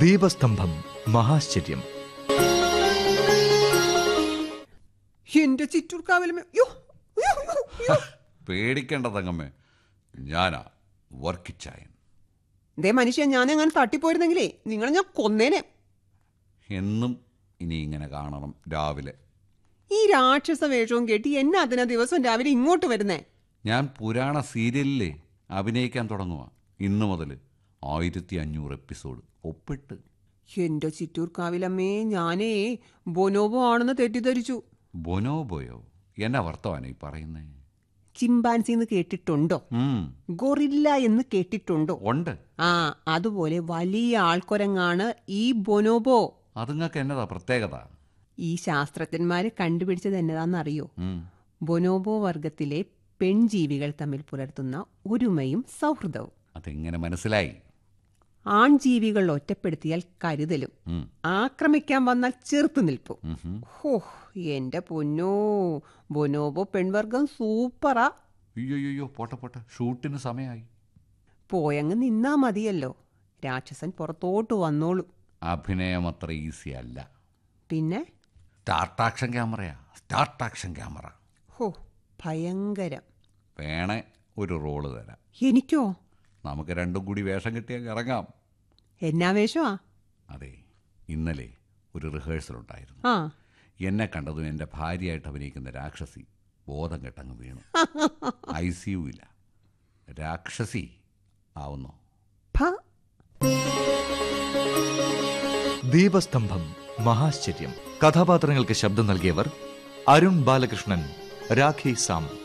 ദീപസ്തംഭം മഹാശ്ചര്യം എന്റെ ചിറ്റൂർക്കാവിലുമേ യ്യോ, യ്യോ, യ്യോ. പേടിക്കേണ്ട തങ്ങമ്മേ ഞാനാ വർക്കിച്ചായൻ ദേ മനുഷ്യ ഞാൻ അങ്ങനെ തട്ടിപ്പോയിരുന്നെങ്കിലേ നിങ്ങൾ ഞാൻ കൊന്നേനെ എന്നും ഇനി ഇങ്ങനെ കാണണം രാവിലെ ഈ രാക്ഷസ വേഷവും കെട്ടി എന്നെ അതിനാ ദിവസം രാവിലെ ഇങ്ങോട്ട് വരുന്നേ ഞാൻ പുരാണ സീരിയലിലെ അഭിനയിക്കാൻ തുടങ്ങുക ഇന്നു മുതൽ ആയിരത്തി അഞ്ഞൂറ് എപ്പിസോഡ് ഒപ്പിട്ട് എന്റെ ചിറ്റൂർക്കാവിലമ്മേ ഞാനേ ബൊനോബോ ആണെന്ന് തെറ്റിദ്ധരിച്ചു ബൊനോബോയോ എന്നാ വർത്തമാനം ഈ പറയുന്നേ ചിമ്പാൻസി എന്ന് കേട്ടിട്ടുണ്ടോ ഉം, ഗൊറില്ല എന്ന് കേട്ടിട്ടുണ്ടോ ഉണ്ട് ആ അതുപോലെ വലിയ ആൾക്കൊരങ്ങാണ് ഈ ബൊനോബോ അതുങ്ങൾക്ക് എന്നതാ പ്രത്യേകത ഈ ശാസ്ത്രജ്ഞന്മാര് കണ്ടുപിടിച്ചത് എന്നതാണെന്നറിയോ ഉം, ബൊനോബോ വർഗത്തിലെ പെൺജീവികൾ തമ്മിൽ പുലർത്തുന്ന ഒരുമയും സൗഹൃദവും അതെങ്ങനെ മനസ്സിലായി ആൺജീവികൾ ഒറ്റപ്പെടുത്തിയാൽ കരുതലും ഉം, ആക്രമിക്കാൻ വന്നാൽ ചെറുത്തു നിൽപ്പും ഉം, ഉം. ഹോ എന്റെ പൊന്നോ ബൊനോബോ പെൺവർഗം സൂപ്പറാ അയ്യോ പോട്ടെ പോട്ടെ ഷൂട്ടിന് സമയമായി പോയങ്ങ് നിന്നാ മതിയല്ലോ രാക്ഷസൻ പുറത്തോട്ട് വന്നോളും അഭിനയം അത്ര ഈസി അല്ല പിന്നെ സ്റ്റാർട്ട് ആക്ഷൻ ക്യാമറയാ സ്റ്റാർട്ട് ആക്ഷൻ ക്യാമറ ഹോ ഭയങ്കരം വേണേ ഒരു റോള് തരാം എനിക്കോ നമുക്ക് രണ്ടും കൂടി വേഷം കിട്ടിയാൽ ഇറങ്ങാം എന്നാ വേഷമാ അതെ ഇന്നലെ ഒരു റിഹേഴ്സൽ ഉണ്ടായിരുന്നു ആ എന്നെ കണ്ടതും എൻ്റെ ഭാര്യയായിട്ട് അഭിനയിക്കുന്ന രാക്ഷസി ബോധം കെട്ടങ്ങ് വീണു ഐ സി യുവില്ല രാക്ഷസി ആവുന്നോ ഭ ദീപസ്തംഭം മഹാശ്ചര്യം കഥാപാത്രങ്ങൾക്ക് ശബ്ദം നൽകിയവർ അരുൺ ബാലകൃഷ്ണൻ രാഖി സാം